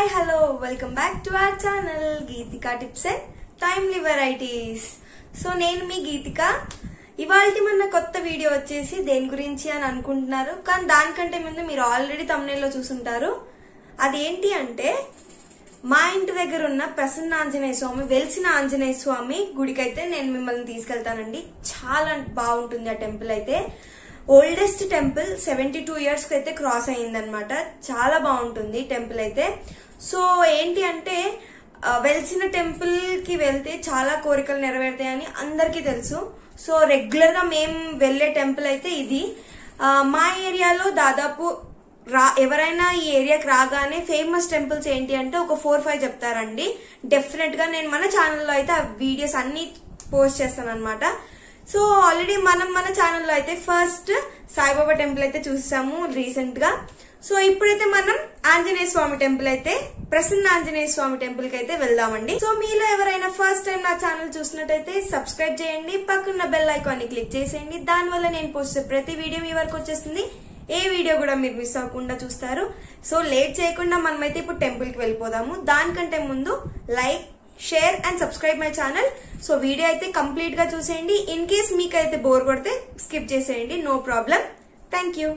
Hello welcome back to our channel Geethika tips and timely varieties so నేను మీ గీతిక ఇవాళ మన కొత్త వీడియో వచ్చేసి దేని గురించి అని అనుకుంటున్నారు కానీ దానికంటే ముందు మీరు ఆల్రెడీ తమిళలో చూసుంటారు అదేంటి అంటే మా ఇంటి దగ్గర ఉన్న ప్రసన్న ఆంజనేయ స్వామి వెలిసిన ఆంజనేయ స్వామి గుడికైతే నేను మిమ్మల్ని తీసుకెళ్తానండి చాలా బాగుంటుంది ఆ టెంపుల్ అయితే oldest temple seventy two years కి అయితే క్రాస్ అయ్యిందనమాట చాలా బాగుంటుంది టెంపుల్ అయితే సో ఏంటి అంటే ఆ, వెలిసిన టెంపుల్ కి వెళ్తే చాలా కోరికలు నెరవేరుతాయని అందరికీ తెలుసు సో రెగ్యులర్ గా మేము వెళ్లే టెంపుల్ అయితే ఇది ఆ, మా ఏరియాలో దాదాపు రా ఎవరైనా ఈ ఏరియాకి రాగానే ఫేమస్ టెంపుల్స్ ఏంటి అంటే ఒక ఫోర్ ఫైవ్ చెప్తారండి డెఫినెట్ గా నేను మన ఛానల్లో అయితే ఆ వీడియోస్ అన్ని పోస్ట్ చేస్తాను అనమాట సో ఆల్రెడీ మనం మన ఛానల్లో అయితే ఫస్ట్ సాయిబాబా టెంపుల్ అయితే చూసాము రీసెంట్ గా సో ఇప్పుడైతే మనం ఆంజనేయ స్వామి టెంపుల్ అయితే ప్రసన్న ఆంజనేయ స్వామి టెంపుల్ కి అయితే వెళ్దామండి సో మీలో ఎవరైనా ఫస్ట్ టైం నా ఛానల్ చూసినట్టయితే సబ్స్క్రైబ్ చేయండి పక్కన్న బెల్ ఐకాన్ ని క్లిక్ చేసేయండి దానివల్ల నేను పోస్ట్ చేసే ప్రతి వీడియో మీ వరకు వచ్చేస్తుంది ఏ వీడియో కూడా మీరు మిస్ అవ్వకుండా చూస్తారు సో లేట్ చేయకుండా మనమైతే ఇప్పుడు టెంపుల్ కి వెళ్ళిపోదాము దానికంటే ముందు like share and subscribe my channel so video అయితే కంప్లీట్ గా చూసేయండి ఇన్ కేస్ మీకైతే బోర్ కొడితే స్కిప్ చేసేయండి no problem thank you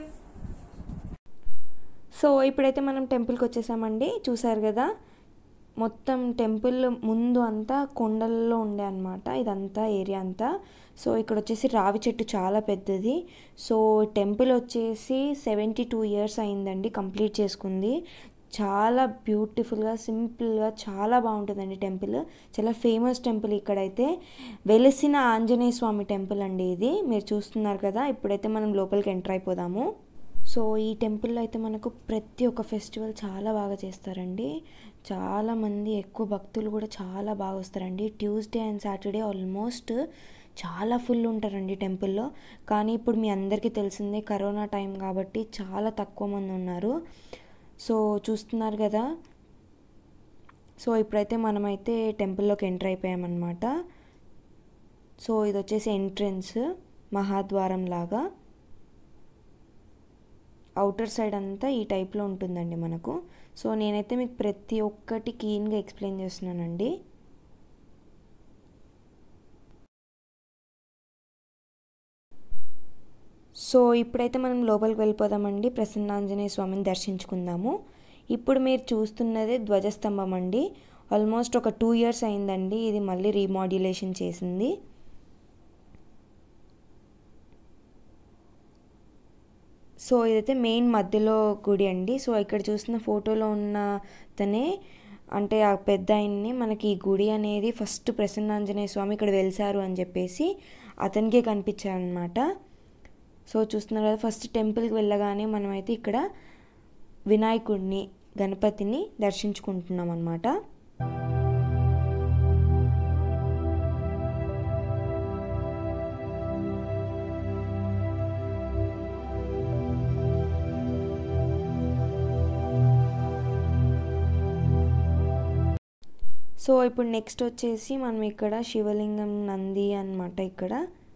so ఇప్పుడైతే మనం టెంపుల్కి వచ్చేసామండి చూసారు కదా మొత్తం టెంపుల్ ముందు అంతా కొండల్లో ఉండే అనమాట ఇదంతా ఏరియా అంతా సో ఇక్కడ వచ్చేసి రావి చెట్టు చాలా పెద్దది సో టెంపుల్ వచ్చేసి సెవెంటీ టూ ఇయర్స్ అయిందండి కంప్లీట్ చేసుకుంది చాలా బ్యూటిఫుల్గా సింపుల్గా చాలా బాగుంటుందండి టెంపుల్ చాలా ఫేమస్ టెంపుల్ ఇక్కడైతే వెలిసిన ఆంజనేయ స్వామి టెంపుల్ అండి ఇది మీరు చూస్తున్నారు కదా ఇప్పుడైతే మనం లోపలికి ఎంటర్ అయిపోదాము సో ఈ టెంపుల్లో అయితే మనకు ప్రతి ఒక్క ఫెస్టివల్ చాలా బాగా చేస్తారండి చాలా మంది ఎక్కువ భక్తులు కూడా చాలా బాగా వస్తారండి ట్యూస్డే అండ్ సాటర్డే ఆల్మోస్ట్ చాలా ఫుల్ ఉంటారండి టెంపుల్లో కానీ ఇప్పుడు మీ అందరికీ తెలిసిందే కరోనా టైం కాబట్టి చాలా తక్కువ మంది ఉన్నారు సో చూస్తున్నారు కదా సో ఇప్పుడైతే మనమైతే టెంపుల్లోకి ఎంటర్ అయిపోయామన్నమాట సో ఇది వచ్చేసి ఎంట్రన్స్ మహాద్వారం లాగా అవుటర్ సైడ్ అంతా ఈ టైప్లో ఉంటుందండి మనకు సో నేనైతే మీకు ప్రతి ఒక్కటి క్లీన్గా ఎక్స్ప్లెయిన్ చేస్తున్నానండి సో ఇప్పుడైతే మనం లోపలికి వెళ్ళిపోదామండి ప్రసన్నాంజనేయ స్వామిని దర్శించుకుందాము ఇప్పుడు మీరు చూస్తున్నదే ధ్వజస్తంభం అండి ఆల్మోస్ట్ ఒక టూ ఇయర్స్ అయిందండి ఇది మళ్ళీ రీమాడ్యులేషన్ చేసింది సో ఇదైతే మెయిన్ మధ్యలో గుడి అండి సో ఇక్కడ చూస్తున్న ఫోటోలో ఉన్న తనే అంటే ఆ పెద్ద ఆయన్ని మనకి ఈ గుడి అనేది ఫస్ట్ ప్రసన్నాంజనేయ స్వామి ఇక్కడ వెలిసారు అని చెప్పేసి అతనికే కనిపించారనమాట సో చూస్తున్నారు కదా ఫస్ట్ టెంపుల్కి వెళ్ళగానే మనమైతే ఇక్కడ వినాయకుడిని గణపతిని దర్శించుకుంటున్నాం అనమాట సో ఇప్పుడు నెక్స్ట్ వచ్చేసి మనం ఇక్కడ శివలింగం నంది అనమాట ఇక్కడ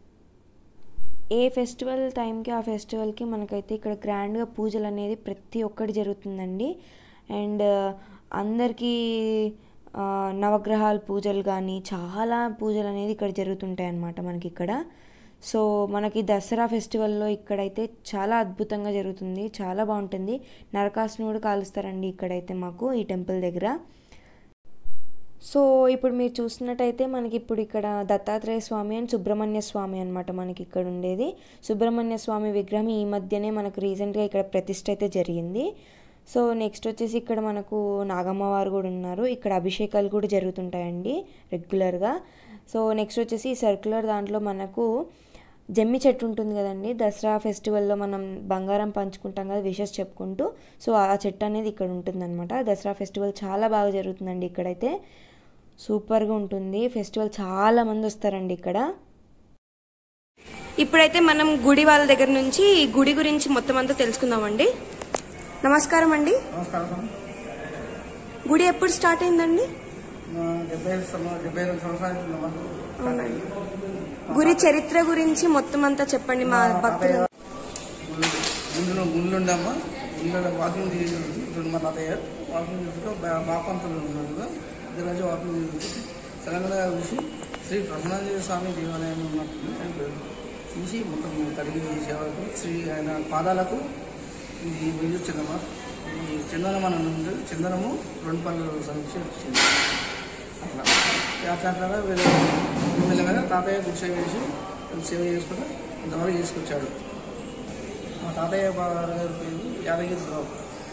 ఏ ఫెస్టివల్ టైంకి ఆ ఫెస్టివల్కి మనకైతే ఇక్కడ గ్రాండ్గా పూజలు అనేది ప్రతి ఒక్కటి జరుగుతుందండి అండ్ అందరికీ ఆ, నవగ్రహాల పూజలు కానీ చాలా పూజలు అనేది ఇక్కడ జరుగుతుంటాయి అన్నమాట మనకి ఇక్కడ సో మనకి దసరా ఫెస్టివల్లో ఇక్కడైతే చాలా అద్భుతంగా జరుగుతుంది చాలా బాగుంటుంది నరకాసునుడు కాలుస్తారండి ఇక్కడైతే మాకు ఈ టెంపుల్ దగ్గర సో ఇప్పుడు మీరు చూస్తున్నట్టయితే మనకి ఇప్పుడు ఇక్కడ దత్తాత్రేయ స్వామి అండ్ సుబ్రహ్మణ్య స్వామి అనమాట మనకి ఇక్కడ ఉండేది సుబ్రహ్మణ్య స్వామి విగ్రహం ఈ మధ్యనే మనకు రీసెంట్గా ఇక్కడ ప్రతిష్ట అయితే జరిగింది సో నెక్స్ట్ వచ్చేసి ఇక్కడ మనకు నాగమ్మ వారు కూడా ఉన్నారు ఇక్కడ అభిషేకాలు కూడా జరుగుతుంటాయండి రెగ్యులర్గా సో నెక్స్ట్ వచ్చేసి ఈ సర్క్యులర్ దాంట్లో మనకు జమ్మి చెట్టు ఉంటుంది కదండి దసరా ఫెస్టివల్లో మనం బంగారం పంచుకుంటాం కదా విషెస్ చెప్పుకుంటూ సో ఆ చెట్టు అనేది ఇక్కడ ఉంటుందన్నమాట దసరా ఫెస్టివల్ చాలా బాగా జరుగుతుందండి ఇక్కడైతే సూపర్గా ఉంటుంది ఫెస్టివల్ చాలా మంది వస్తారండి ఇక్కడ ఇప్పుడైతే మనం గుడి వాళ్ళ దగ్గర నుంచి ఈ గుడి గురించి మొత్తం అంతా తెలుసుకుందామండి నమస్కారం అండి నమస్కారం గుడి ఎప్పుడు స్టార్ట్ అయిందండి మా డెబ్బై ఐదు సంవ- డెబ్బై రెండు సంవత్సరాలు ఉందమ్మా. అవునండి గుడి చరిత్ర గురించి మొత్తం అంతా చెప్పండి మా భక్తులు ముందు ముందులో ముందుండమ్మా ముందు బాత్రూమ్ తీసి మా తాతయ్య వాకింగ్ చేస్తుంటే బా- బాపంతులు ఉన్నారు కదా ఇద్దరు వాకింగ్ చేస్తుంటే తెలంగాణ చూసి శ్రీ ప్రసన్నాంజలి స్వామి దేవాలయం ఉన్నట్టుంది అని పేరు చూసి మొత్తం కడిగి సేవకు శ్రీ ఆయన పాదాలకు ఇది వెయ్యి చందమ ఈ చందనం అని ఉంది చందనము రెండు పనులు సమీక్ష వచ్చింది అట్లా అట్లా అట్లా వీళ్ళు మెల్లగా తాతయ్య గుడి సేవ చేసి సేవ చేసుకుంటూ ఇంతవరకు చేసుకొచ్చాడు మా తాతయ్య గారి పేరు యాదగిరి రావు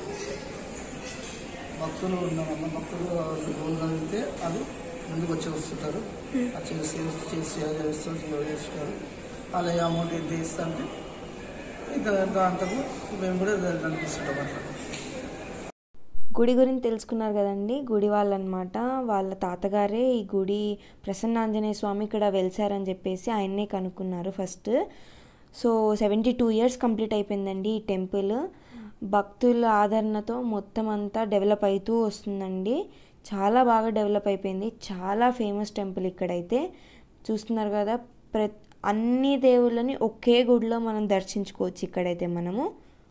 భక్తులు ఉన్నామన్న భక్తులు లోన్ కలిగితే అది ముందుకు వచ్చి వస్తుంటారు అది చేసి చేసి సేవ చేస్తూ సేవ చేస్తారు అలా అమౌంట్ ఎంత ఇస్తా అంటే ఇంత ఇంత అంతకు మేము కూడా దానికి ఇస్తుంటాం అట్లా గుడి గురించి తెలుసుకున్నారు కదండి గుడి వాళ్ళనమాట వాళ్ళ తాతగారే ఈ గుడి ప్రసన్నాంజనేయ స్వామి ఇక్కడ వెలిసారని చెప్పేసి ఆయన్నే కనుక్కున్నారు first so seventy two years complete అయిపోయిందండి ఈ టెంపుల్ భక్తుల ఆదరణతో మొత్తం అంతా డెవలప్ అవుతూ వస్తుందండి చాలా బాగా డెవలప్ అయిపోయింది చాలా ఫేమస్ టెంపుల్ ఇక్కడైతే చూస్తున్నారు కదా ప్ర అన్ని దేవుళ్ళని ఒకే గుడిలో మనం దర్శించుకోవచ్చు ఇక్కడైతే మనము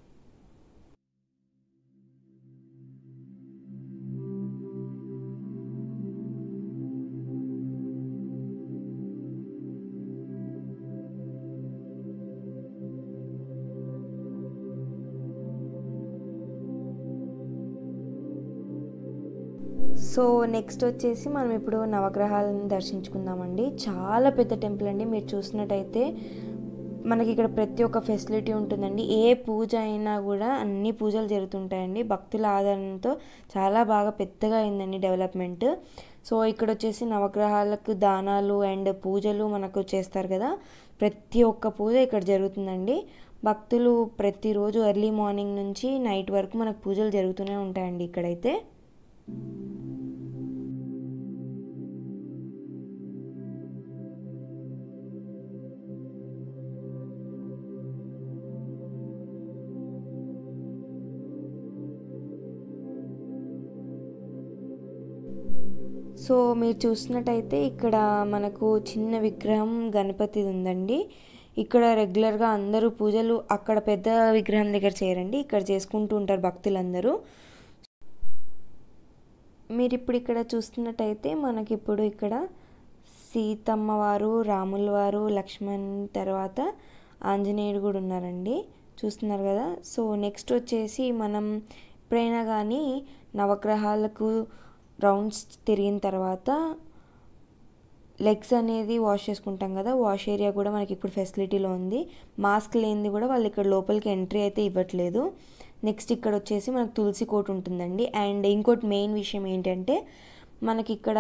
సో నెక్స్ట్ వచ్చేసి మనం ఇప్పుడు నవగ్రహాలను దర్శించుకుందామండి చాలా పెద్ద టెంపుల్ అండి మీరు చూసినట్టయితే మనకి ఇక్కడ ప్రతి ఒక్క ఫెసిలిటీ ఉంటుందండి ఏ పూజ అయినా కూడా అన్ని పూజలు జరుగుతుంటాయండి భక్తుల ఆదరణతో చాలా బాగా పెద్దగా అయిందండి డెవలప్మెంట్ సో ఇక్కడ వచ్చేసి నవగ్రహాలకు దానాలు అండ్ పూజలు మనకు చేస్తారు కదా ప్రతి ఒక్క పూజ ఇక్కడ జరుగుతుందండి భక్తులు ప్రతిరోజు ఎర్లీ మార్నింగ్ నుంచి నైట్ వరకు మనకు పూజలు జరుగుతూనే ఉంటాయండి ఇక్కడైతే సో మీరు చూసినట్టయితే ఇక్కడ మనకు చిన్న విగ్రహం గణపతిది ఉందండి ఇక్కడ రెగ్యులర్గా అందరూ పూజలు అక్కడ పెద్ద విగ్రహం దగ్గర చేయరండి ఇక్కడ చేసుకుంటూ ఉంటారు భక్తులందరూ మీరు ఇప్పుడు ఇక్కడ చూస్తున్నట్టయితే మనకి ఇప్పుడు ఇక్కడ సీతమ్మ వారు రాముల వారు లక్ష్మణ్ తర్వాత ఆంజనేయుడు కూడా ఉన్నారండి చూస్తున్నారు కదా సో నెక్స్ట్ వచ్చేసి మనం ఎప్పుడైనా కానీ నవగ్రహాలకు రౌండ్స్ తిరిగిన తర్వాత లెగ్స్ అనేది వాష్ చేసుకుంటాం కదా వాష్ ఏరియా కూడా మనకి ఇప్పుడు ఫెసిలిటీలో ఉంది మాస్క్ లేనిది కూడా వాళ్ళు ఇక్కడ లోపలికి ఎంట్రీ అయితే ఇవ్వట్లేదు నెక్స్ట్ ఇక్కడ వచ్చేసి మనకు తులసి కోట ఉంటుందండి అండ్ ఇంకోటి మెయిన్ విషయం ఏంటంటే మనకి ఇక్కడ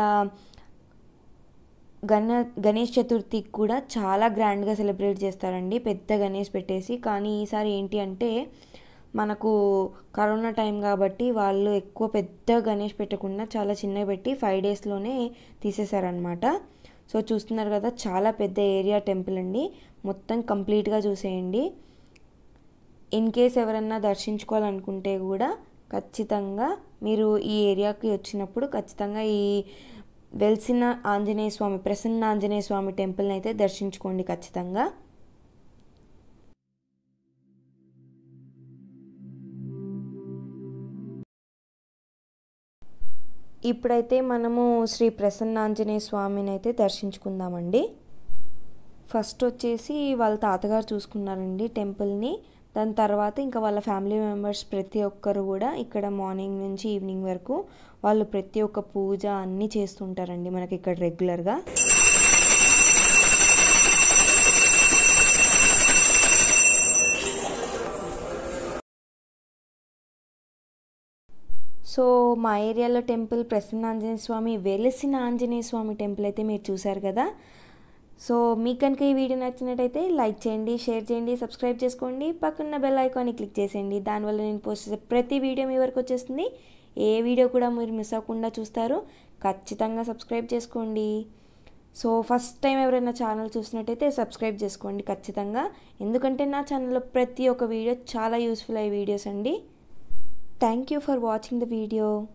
గణ గణేష్ చతుర్థికి కూడా చాలా గ్రాండ్గా సెలబ్రేట్ చేస్తారండి పెద్ద గణేష్ పెట్టేసి కానీ ఈసారి ఏంటి అంటే మనకు కరోనా టైం కాబట్టి వాళ్ళు ఎక్కువ పెద్ద గణేష్ పెట్టకుండా చాలా చిన్నగా పెట్టి ఫైవ్ డేస్లోనే తీసేశారనమాట సో చూస్తున్నారు కదా చాలా పెద్ద ఏరియా టెంపుల్ అండి మొత్తం కంప్లీట్గా చూసేయండి ఇన్ కేస్ ఎవరన్నా దర్శించుకోవాలనుకుంటే కూడా ఖచ్చితంగా మీరు ఈ ఏరియాకి వచ్చినప్పుడు ఖచ్చితంగా ఈ వెలిసిన ఆంజనేయ స్వామి ప్రసన్న ఆంజనేయ స్వామి టెంపుల్ని అయితే దర్శించుకోండి ఖచ్చితంగా ఇప్పుడైతే మనము శ్రీ ప్రసన్న ఆంజనేయ స్వామిని అయితే దర్శించుకుందామండి ఫస్ట్ వచ్చేసి వాళ్ళ తాతగారు చూసుకున్నారండి టెంపుల్ని దాని తర్వాత ఇంకా వాళ్ళ ఫ్యామిలీ మెంబర్స్ ప్రతి ఒక్కరు కూడా ఇక్కడ మార్నింగ్ నుంచి ఈవినింగ్ వరకు వాళ్ళు ప్రతి ఒక్క పూజ అన్నీ చేస్తుంటారండి మనకి ఇక్కడ రెగ్యులర్గా సో మా ఏరియాలో టెంపుల్ ప్రసన్న ఆంజనేయ స్వామి వెలిసిన ఆంజనేయ స్వామి టెంపుల్ అయితే మీరు చూసారు కదా సో మీకు కనుక ఈ వీడియో నచ్చినట్టయితే లైక్ చేయండి షేర్ చేయండి సబ్స్క్రైబ్ చేసుకోండి పక్కన బెల్ ఐకాన్ని క్లిక్ చేసేయండి దానివల్ల నేను పోస్ట్ చేసే ప్రతి వీడియో మీ వరకు వచ్చేస్తుంది ఏ వీడియో కూడా మీరు మిస్ అవ్వకుండా చూస్తారు ఖచ్చితంగా సబ్స్క్రైబ్ చేసుకోండి సో ఫస్ట్ టైం ఎవరైనా ఛానల్ చూసినట్టయితే సబ్స్క్రైబ్ చేసుకోండి ఖచ్చితంగా ఎందుకంటే నా ఛానల్లో ప్రతి ఒక్క వీడియో చాలా యూస్ఫుల్ అయ్యే వీడియోస్ అండి thank you for watching the video